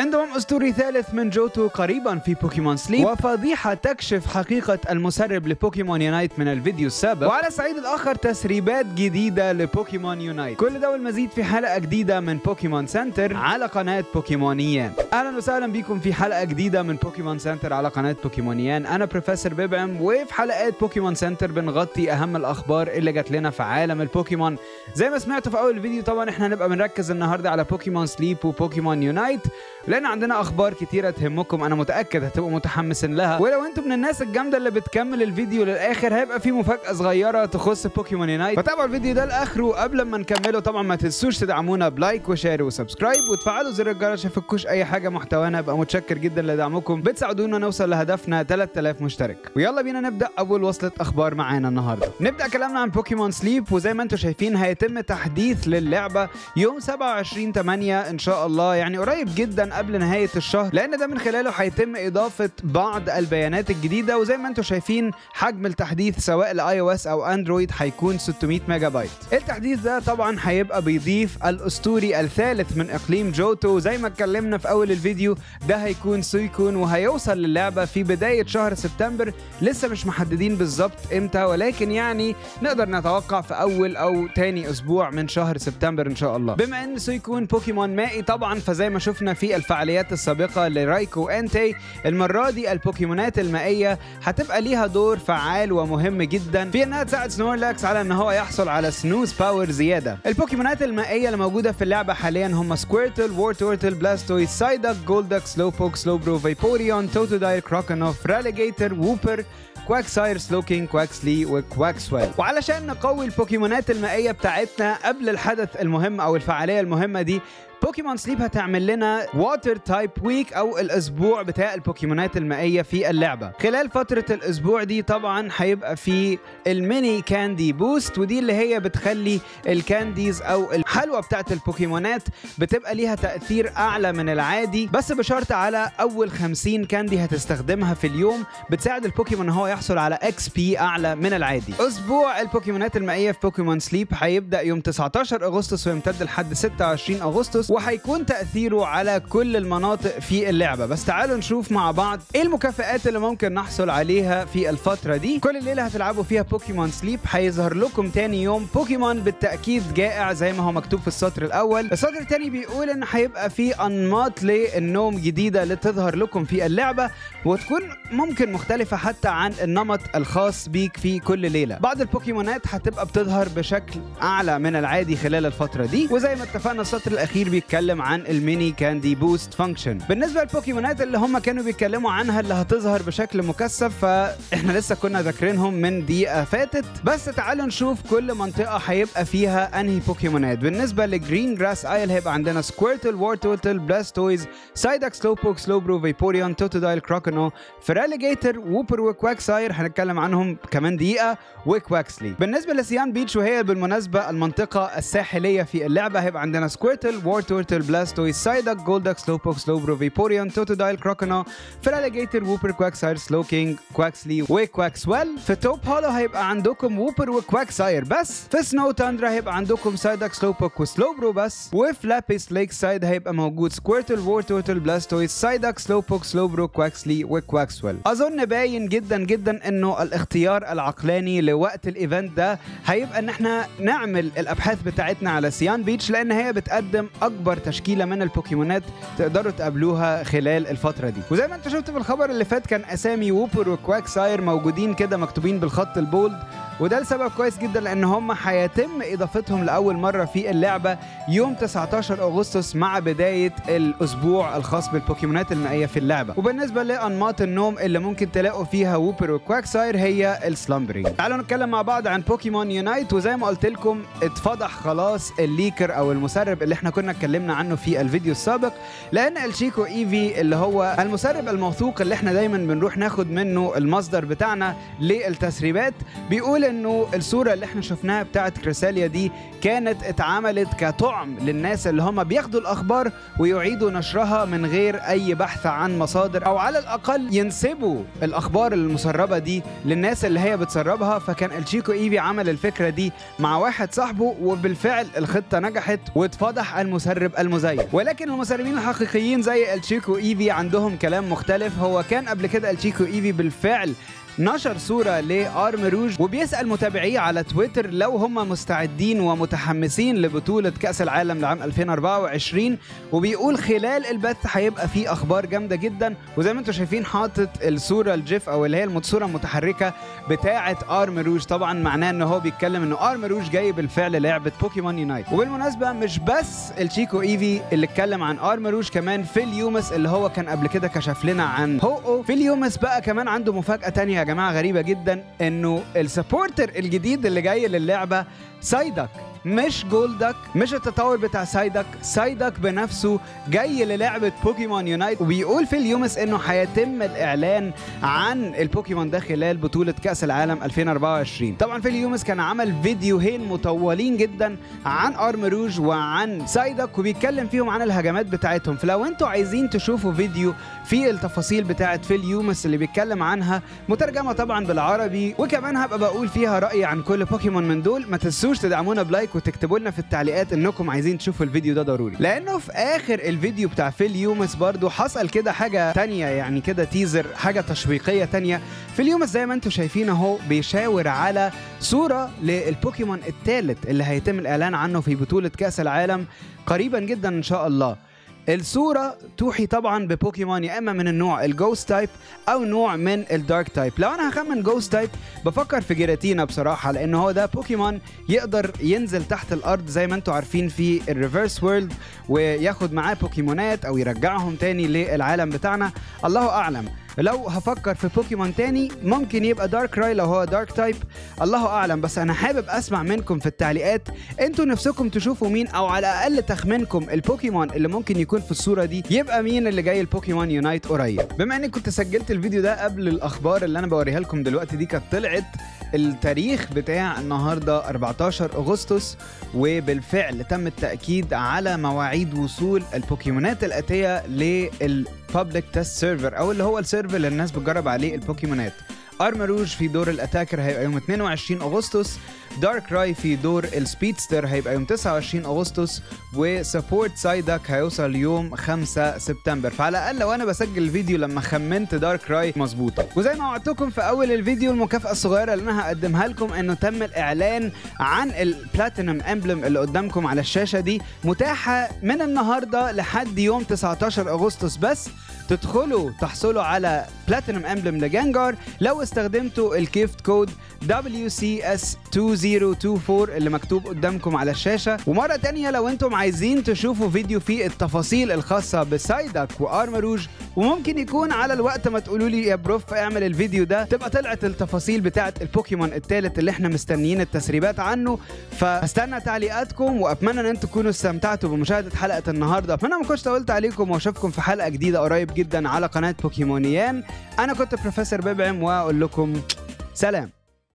انضمام اسطوري ثالث من جوتو قريبا في بوكيمون سليب وفضيحه تكشف حقيقه المسرب لبوكيمون يونايت من الفيديو السابق وعلى الصعيد الاخر تسريبات جديده لبوكيمون يونايت كل ده والمزيد في حلقه جديده من بوكيمون سنتر على قناه بوكيمونيان اهلا وسهلا بيكم في حلقه جديده من بوكيمون سنتر على قناه بوكيمونيان انا بروفيسور بيبعم وفي حلقات بوكيمون سنتر بنغطي اهم الاخبار اللي جات لنا في عالم البوكيمون زي ما سمعتوا في اول الفيديو طبعا احنا هنبقى بنركز النهارده على بوكيمون سليب وبوكيمون يونايت لان عندنا اخبار كتيره تهمكم انا متاكد هتبقوا متحمسين لها ولو انتم من الناس الجامده اللي بتكمل الفيديو للاخر هيبقى في مفاجاه صغيره تخص بوكيمون يونايت فتابعوا الفيديو ده لاخره قبل ما نكمله طبعا ما تنسوش تدعمونا بلايك وشير وسبسكرايب وتفعلوا زر الجرس عشان يفكوش اي حاجه محتوانا ابقى متشكر جدا لدعمكم بتساعدونا نوصل لهدفنا 3000 مشترك ويلا بينا نبدا اول وصله اخبار معانا النهارده نبدا كلامنا عن بوكيمون سليب وزي ما انتم شايفين هيتم تحديث للعبه يوم 27 8 ان شاء الله يعني قريب جدا قبل نهايه الشهر لان ده من خلاله هيتم اضافه بعض البيانات الجديده وزي ما انتم شايفين حجم التحديث سواء لاي او اس او اندرويد هيكون 600 ميجا بايت التحديث ده طبعا هيبقى بيضيف الاسطوري الثالث من اقليم جوتو زي ما اتكلمنا في اول الفيديو ده هيكون سويكون وهيوصل للعبه في بدايه شهر سبتمبر لسه مش محددين بالظبط امتى ولكن يعني نقدر نتوقع في اول او تاني اسبوع من شهر سبتمبر ان شاء الله بما ان سويكون بوكيمون مائي طبعا فزي ما شفنا في الفعاليات السابقه لرايكو انتي المره دي البوكيمونات المائيه هتبقى ليها دور فعال ومهم جدا في انها تساعد سنورلاكس على ان هو يحصل على سنوز باور زياده البوكيمونات المائيه اللي موجوده في اللعبه حاليا هم سكويرتل وورتورتل بلاستويد سايدك جولدك سلوبوك سلوبرو فيبوريون توتوداير كروكونوف راليجيتر ووبر كواكساير سلوكينج كواكسلي وكواكسويل وعلشان نقوي البوكيمونات المائيه بتاعتنا قبل الحدث المهم او الفعاليه المهمه دي بوكيمون سليب هتعمل لنا واتر تايب ويك او الاسبوع بتاع البوكيمونات المائيه في اللعبه خلال فتره الاسبوع دي طبعا هيبقى في الميني كاندي بوست ودي اللي هي بتخلي الكانديز او الحلوى بتاعت البوكيمونات بتبقى ليها تاثير اعلى من العادي بس بشرط على اول 50 كاندي هتستخدمها في اليوم بتساعد البوكيمون ان هو يحصل على اكس بي اعلى من العادي اسبوع البوكيمونات المائيه في بوكيمون سليب هيبدا يوم 19 اغسطس ويمتد لحد 26 اغسطس وهيكون تاثيره على كل المناطق في اللعبه بس تعالوا نشوف مع بعض ايه المكافئات اللي ممكن نحصل عليها في الفتره دي كل ليله هتلعبوا فيها بوكيمون سليب هيظهر لكم تاني يوم بوكيمون بالتاكيد جائع زي ما هو مكتوب في السطر الاول السطر الثاني بيقول ان هيبقى في انماط للنوم جديده اللي تظهر لكم في اللعبه وتكون ممكن مختلفه حتى عن النمط الخاص بيك في كل ليله بعض البوكيمونات هتبقى بتظهر بشكل اعلى من العادي خلال الفتره دي وزي ما اتفقنا السطر الاخير بيتكلم عن الميني كاندي بوست فانكشن بالنسبه للبوكيمونات اللي هم كانوا بيتكلموا عنها اللي هتظهر بشكل مكثف فاحنا لسه كنا ذاكرينهم من دقيقه فاتت بس تعالوا نشوف كل منطقه هيبقى فيها انهي بوكيمونات بالنسبه لجرين جراس ايل هيبقى عندنا سكويرتل وورتوتل بلاستويز سايدك سلوبوك سلوبرو فيبوريون توتودايل كروكونو فراليجيتر ووبر وكواكساير هنتكلم عنهم كمان دقيقه وكواكسلي بالنسبه لسيان بيتش وهي بالمناسبه المنطقه الساحليه في اللعبه هيبقى عندنا سكويرتل وورتورتل بلاستويز سايدك جولدك سلوبوك سلوبرو فيبوريون توتودايل كروكونو فراليجيتر ووبر كواكساير سلوكينج كواكسلي وكواكسويل في توب هولو هيبقى عندكم ووبر وكواكساير بس في سنو تاندرا هيبقى عندكم سايدك سلوبوك وسلوبرو بس وفي لابيس ليك سايد هيبقى موجود سكويرتل وورتورتل بلاستويز سايدك سلوبوك سلوبرو كواكسلي وكواكسويل اظن باين جدا جدا انه الاختيار العقلاني لوقت الايفنت ده هيبقى ان احنا نعمل الابحاث بتاعتنا على سيان بيتش لان هي بتقدم اكبر تشكيله من البوكيمونات تقدروا تقابلوها خلال الفتره دي وزي ما انت شفت في الخبر اللي فات كان اسامي ووبر وكواكساير موجودين كده مكتوبين بالخط البولد وده لسبب كويس جدا لان هم هيتم اضافتهم لاول مره في اللعبه يوم 19 اغسطس مع بدايه الاسبوع الخاص بالبوكيمونات المائيه في اللعبه وبالنسبه لانماط النوم اللي ممكن تلاقوا فيها ووبر وكواكساير هي السلامبرينج تعالوا نتكلم مع بعض عن بوكيمون يونايت وزي ما قلت لكم اتفضح خلاص الليكر او المسرب اللي احنا كنا اتكلمنا عنه في الفيديو السابق لان الشيكو ايفي اللي هو المسرب الموثوق اللي احنا دايما بنروح ناخد منه المصدر بتاعنا للتسريبات بيقول انه الصوره اللي احنا شفناها بتاعت كريساليا دي كانت اتعملت كطعم للناس اللي هم بياخدوا الاخبار ويعيدوا نشرها من غير اي بحث عن مصادر او على الاقل ينسبوا الاخبار المسربه دي للناس اللي هي بتسربها فكان الشيكو ايفي عمل الفكره دي مع واحد صاحبه وبالفعل الخطه نجحت واتفضح المسرب المزيف ولكن المسربين الحقيقيين زي الشيكو ايفي عندهم كلام مختلف هو كان قبل كده الشيكو ايفي بالفعل نشر صورة لارم روج وبيسأل متابعيه على تويتر لو هم مستعدين ومتحمسين لبطولة كأس العالم لعام 2024 وبيقول خلال البث هيبقى فيه أخبار جامدة جدا وزي ما انتم شايفين حاطط الصورة الجيف أو اللي هي الصورة المتحركة بتاعة ارم روج طبعا معناه ان هو بيتكلم انه ارم روج جاي بالفعل لعبة بوكيمون يونايت وبالمناسبة مش بس الشيكو ايفي اللي اتكلم عن ارم روج كمان فيل يومس اللي هو كان قبل كده كشف لنا عن هو أو فيل يومس بقى كمان عنده مفاجأة تانية يا جماعة غريبة جدا انه السبورتر الجديد اللي جاي للعبة سايدك مش جولدك مش التطور بتاع سايدك سايدك بنفسه جاي للعبة بوكيمون يونايت وبيقول في اليومس انه هيتم الاعلان عن البوكيمون ده خلال بطولة كأس العالم 2024 طبعا في اليومس كان عمل فيديوهين مطولين جدا عن ارم روج وعن سايدك وبيتكلم فيهم عن الهجمات بتاعتهم فلو انتوا عايزين تشوفوا فيديو في التفاصيل بتاعت في اليومس اللي بيتكلم عنها مترجمة طبعا بالعربي وكمان هبقى بقول فيها رأيي عن كل بوكيمون من دول ما تنسوش تدعمونا بلايك وتكتبوا لنا في التعليقات انكم عايزين تشوفوا الفيديو ده ضروري لانه في اخر الفيديو بتاع فيل يومس برضو حصل كده حاجه تانية يعني كده تيزر حاجه تشويقيه تانية فيل يومس زي ما انتم شايفين اهو بيشاور على صوره للبوكيمون الثالث اللي هيتم الاعلان عنه في بطوله كاس العالم قريبا جدا ان شاء الله الصورة توحي طبعا ببوكيمون يا اما من النوع الجوست تايب او نوع من الدارك تايب لو انا هخمن جوست تايب بفكر في جيراتينا بصراحة لان هو ده بوكيمون يقدر ينزل تحت الارض زي ما انتم عارفين في الريفرس وورلد وياخد معاه بوكيمونات او يرجعهم تاني للعالم بتاعنا الله اعلم لو هفكر في بوكيمون تاني ممكن يبقى دارك راي لو هو دارك تايب الله اعلم بس انا حابب اسمع منكم في التعليقات انتوا نفسكم تشوفوا مين او على الاقل تخمينكم البوكيمون اللي ممكن يكون في الصوره دي يبقى مين اللي جاي البوكيمون يونايت قريب بما اني كنت سجلت الفيديو ده قبل الاخبار اللي انا بوريها لكم دلوقتي دي كانت طلعت التاريخ بتاع النهارده 14 اغسطس وبالفعل تم التاكيد على مواعيد وصول البوكيمونات الاتيه للبابليك تيست سيرفر او اللي هو السيرفر اللي الناس بتجرب عليه البوكيمونات ارمروج في دور الاتاكر هيبقى يوم 22 اغسطس دارك راي في دور السبيدستر هيبقى يوم 29 اغسطس وسبورت سايدك هيوصل يوم 5 سبتمبر فعلى الاقل لو انا بسجل الفيديو لما خمنت دارك راي مظبوطه وزي ما وعدتكم في اول الفيديو المكافاه الصغيره اللي انا هقدمها لكم انه تم الاعلان عن البلاتينم امبلم اللي قدامكم على الشاشه دي متاحه من النهارده لحد يوم 19 اغسطس بس تدخلوا تحصلوا على بلاتينم امبلم لجانجار لو استخدمتوا الكيفت كود WCS2024 اللي مكتوب قدامكم على الشاشة ومرة تانية لو انتم عايزين تشوفوا فيديو فيه التفاصيل الخاصة بسايدك وارمروج وممكن يكون على الوقت ما تقولوا لي يا بروف اعمل الفيديو ده تبقى طلعت التفاصيل بتاعة البوكيمون الثالث اللي احنا مستنيين التسريبات عنه فاستنى تعليقاتكم واتمنى ان انتم تكونوا استمتعتوا بمشاهدة حلقة النهاردة اتمنى ما كنتش طولت عليكم واشوفكم في حلقة جديدة قريب جدا على قناة بوكيمونيان انا كنت بروفيسور ببعم واقول لكم سلام